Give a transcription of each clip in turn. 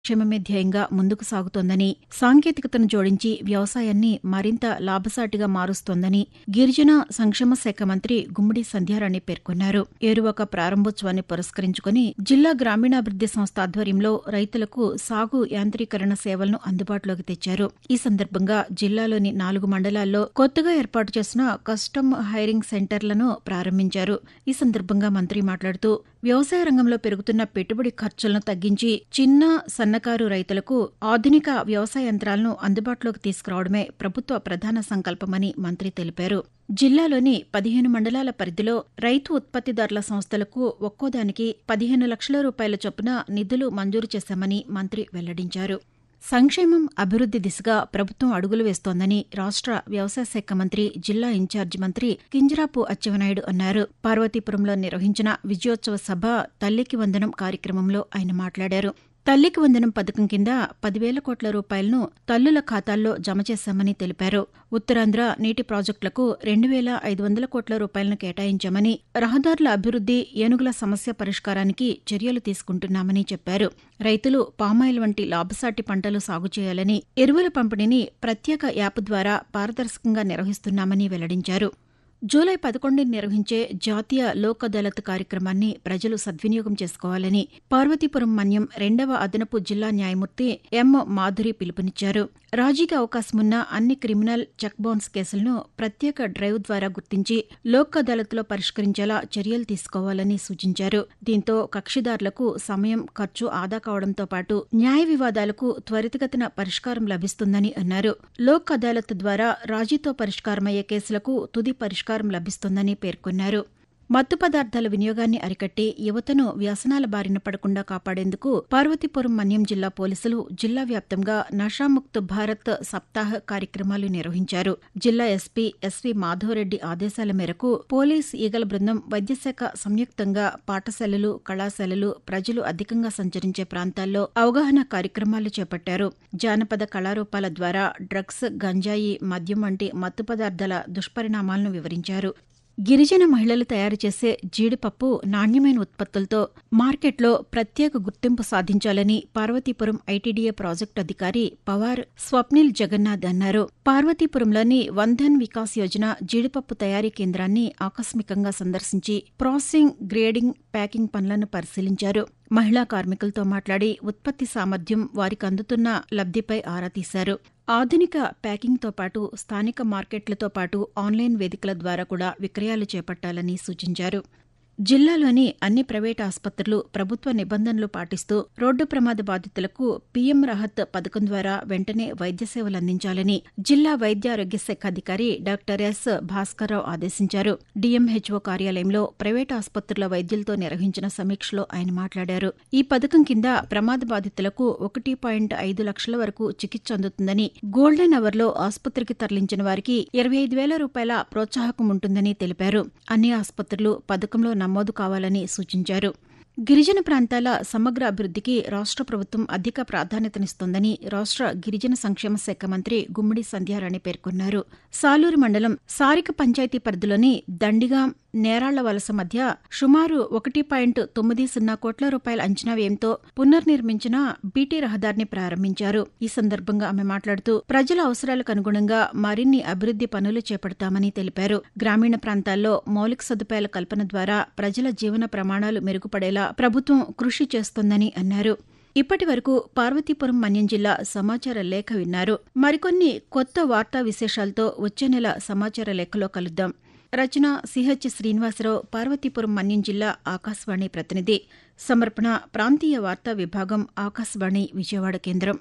క్షేమమే ధ్యేయంగా ముందుకు సాగుతోందని సాంకేతికతను జోడించి వ్యవసాయాన్ని మరింత లాభసాటిగా మారుస్తోందని గిరిజన సంక్షేమ శాఖ మంత్రి గుమ్మడి సంధ్యారాణి పేర్కొన్నారు ఏరువాక ప్రారంభోత్సవాన్ని పురస్కరించుకుని జిల్లా గ్రామీణాభివృద్ది సంస్థ ఆధ్వర్యంలో రైతులకు సాగు యాంత్రీకరణ సేవలను అందుబాటులోకి తెచ్చారు ఈ సందర్భంగా జిల్లాలోని నాలుగు మండలాల్లో కొత్తగా ఏర్పాటు చేసిన కస్టమ్ హైరింగ్ సెంటర్లను ప్రారంభించారు ఈ సందర్భంగా మంత్రి మాట్లాడుతూ వ్యవసాయ రంగంలో పెరుగుతున్న పెట్టుబడి ఖర్చులను తగ్గించి చిన్న సన్నకారు రైతులకు ఆధునిక వ్యవసాయ యంత్రాలను అందుబాటులోకి తీసుకురావడమే ప్రభుత్వ ప్రధాన సంకల్పమని మంత్రి తెలిపారు జిల్లాలోని పదిహేను మండలాల పరిధిలో రైతు ఉత్పత్తిదారుల సంస్థలకు ఒక్కోదానికి పదిహేను లక్షల రూపాయల చొప్పున నిధులు మంజూరు చేశామని మంత్రి వెల్లడించారు సంక్షేమం అభివృద్ది దిశగా ప్రభుత్వం అడుగులు వేస్తోందని రాష్ట్ర వ్యవసాయ శాఖ మంత్రి జిల్లా ఇన్ఛార్జి మంత్రి కింజరాపు అచ్చెవనాయుడు అన్నారు పార్వతీపురంలో నిర్వహించిన విజయోత్సవ సభ తల్లికి వందనం కార్యక్రమంలో ఆయన మాట్లాడారు తల్లికి వందనం పథకం కింద పదివేల కోట్ల రూపాయలను తల్లుల ఖాతాల్లో జమ చేశామని తెలిపారు ఉత్తరాంధ్ర నీటి ప్రాజెక్టులకు రెండు వేల ఐదు వందల కోట్ల రూపాయలను కేటాయించామని రహదారుల అభివృద్ది ఏనుగుల సమస్య పరిష్కారానికి చర్యలు తీసుకుంటున్నామని చెప్పారు రైతులు పామాయిల్ వంటి లాభసాటి పంటలు సాగు చేయాలని ఎరువుల పంపిణీని ప్రత్యేక యాప్ ద్వారా పారదర్శకంగా నిర్వహిస్తున్నామని వెల్లడించారు జూలై పదకొండుని నిర్వహించే జాతీయ లోక్ అదాలత్ కార్యక్రమాన్ని ప్రజలు సద్వినియోగం చేసుకోవాలని పార్వతీపురం మన్యం రెండవ అదనపు జిల్లా న్యాయమూర్తి ఎం మాధురి పిలుపునిచ్చారు రాజీకి అవకాశమున్న అన్ని క్రిమినల్ చెక్ బౌన్స్ కేసులను ప్రత్యేక డ్రైవ్ ద్వారా గుర్తించి లోక్ అదాలత్లో పరిష్కరించేలా చర్యలు తీసుకోవాలని సూచించారు దీంతో కక్షిదారులకు సమయం ఖర్చు ఆదా కావడంతో పాటు న్యాయ వివాదాలకు త్వరితగతిన పరిష్కారం లభిస్తుందని అన్నారు లోక్ అదాలత్ ద్వారా రాజీతో పరిష్కారమయ్యే కేసులకు తుది పరిష్కారం లభిస్తుందని పేర్కొన్నారు మత్తు పదార్థాల వినియోగాన్ని అరికట్టి యువతను వ్యసనాల బారిన పడకుండా కాపాడేందుకు పార్వతీపురం మన్యం జిల్లా పోలీసులు జిల్లా వ్యాప్తంగా నషాముక్త్ భారత్ సప్తాహ్ కార్యక్రమాలు నిర్వహించారు జిల్లా ఎస్పీ ఎస్వి మాధవరెడ్డి ఆదేశాల మేరకు పోలీస్ ఈగల బృందం వైద్యశాఖ సంయుక్తంగా పాఠశాలలు కళాశాలలు ప్రజలు అధికంగా సంచరించే ప్రాంతాల్లో అవగాహన కార్యక్రమాలు చేపట్టారు జానపద కళారూపాల ద్వారా డ్రగ్స్ గంజాయి మద్యం వంటి మత్తు పదార్థాల దుష్పరిణామాలను వివరించారు గిరిజన మహిళలు తయారు చేసే జీడిపప్పు నాణ్యమైన ఉత్పత్తులతో మార్కెట్లో ప్రత్యేక గుర్తింపు సాధించాలని పార్వతీపురం ఐటీడీఏ ప్రాజెక్టు అధికారి పవార్ స్వప్నిల్ జగన్నాథ్ అన్నారు పార్వతీపురంలోని వంధన్ వికాస్ యోజన జీడిపప్పు తయారీ కేంద్రాన్ని ఆకస్మికంగా సందర్శించి ప్రాసెసింగ్ గ్రేడింగ్ ప్యాకింగ్ పనులను పరిశీలించారు మహిళా కార్మికులతో మాట్లాడి ఉత్పత్తి సామర్థ్యం వారికి అందుతున్న లబ్దిపై ఆరా తీశారు ఆధునిక ప్యాకింగ్తో పాటు స్థానిక మార్కెట్లతో పాటు ఆన్లైన్ వేదికల ద్వారా కూడా విక్రయాలు చేపట్టాలని సూచించారు జిల్లాలోని అన్ని ప్రైవేటు ఆసుపత్రులు ప్రభుత్వ నిబంధనలు పాటిస్తూ రోడ్డు ప్రమాద బాధితులకు పీఎం రహత్ పథకం ద్వారా వెంటనే వైద్య సేవలు అందించాలని జిల్లా వైద్య ఆరోగ్య శాఖ అధికారి డాక్టర్ ఎస్ భాస్కర్రావు ఆదేశించారు డీఎంహెచ్ఓ కార్యాలయంలో ప్రైవేటు ఆసుపత్రుల వైద్యులతో నిర్వహించిన సమీక్షలో ఆయన మాట్లాడారు ఈ పథకం కింద ప్రమాద బాధితులకు ఒకటి పాయింట్ ఐదు లక్షల వరకు చికిత్స అందుతుందని గోల్డెన్ అవర్లో ఆసుపత్రికి తరలించిన వారికి ఇరవై ఐదు వేల రూపాయల ప్రోత్సాహకం ఉంటుందని తెలిపారు అన్ని ఆసుపత్రులు పథకంలో నమోదు కావాలని సూచించారు గిరిజన ప్రాంతాల సమగ్ర అభివృద్దికి రాష్ట్ర ప్రభుత్వం అధిక ప్రాధాన్యతనిస్తోందని రాష్ట్ర గిరిజన సంక్షేమ శాఖ మంత్రి గుమ్మడి సంధ్యారాణి పేర్కొన్నారు సాలూరు మండలం సారిక పంచాయతీ పరిధిలోని దండిగా నేరాళ్ల వలస మధ్య సుమారు ఒకటి పాయింట్ తొమ్మిది సున్నా కోట్ల రూపాయల అంచనా వ్యయంతో పునర్నిర్మించిన బీటీ రహదారిని ప్రారంభించారు ఈ సందర్భంగా ఆమె మాట్లాడుతూ ప్రజల అవసరాలకు అనుగుణంగా మరిన్ని అభివృద్ది పనులు చేపడతామని తెలిపారు గ్రామీణ ప్రాంతాల్లో మౌలిక సదుపాయాల కల్పన ద్వారా ప్రజల జీవన ప్రమాణాలు మెరుగుపడేలా ప్రభుత్వం కృషి చేస్తోందని అన్నారు ఇప్పటి వరకు పార్వతీపురం మన్యం జిల్లా సమాచార లేఖ విన్నారు మరికొన్ని కొత్త వార్తా విశేషాలతో వచ్చే నెల సమాచార లేఖలో కలుద్దాం రచన సిహెచ్ శ్రీనివాసరావు పార్వతీపురం మన్యం జిల్లా ఆకాశవాణి ప్రతినిధి సమర్పణ ప్రాంతీయ వార్తా విభాగం ఆకాశవాణి విజయవాడ కేంద్రం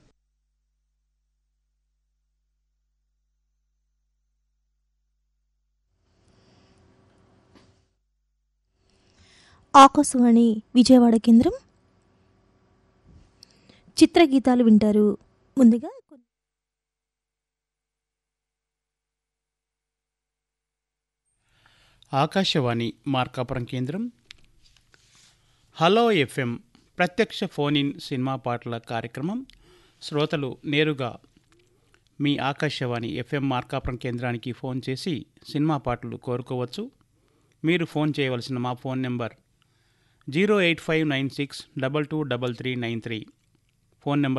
ఆకాశవాణి విజయవాడ కేంద్రం చిత్రగీతాలు వింటారు ముందుగా ఆకాశవాణి మార్కాపురం కేంద్రం హలో ఎఫ్ఎం ప్రత్యక్ష ఫోన్ ఇన్ సినిమా పాటల కార్యక్రమం శ్రోతలు నేరుగా మీ ఆకాశవాణి ఎఫ్ఎం మార్కాపురం కేంద్రానికి ఫోన్ చేసి సినిమా పాటలు కోరుకోవచ్చు మీరు ఫోన్ చేయవలసిన మా phone number zero eight five nine six double two double three nine three phone number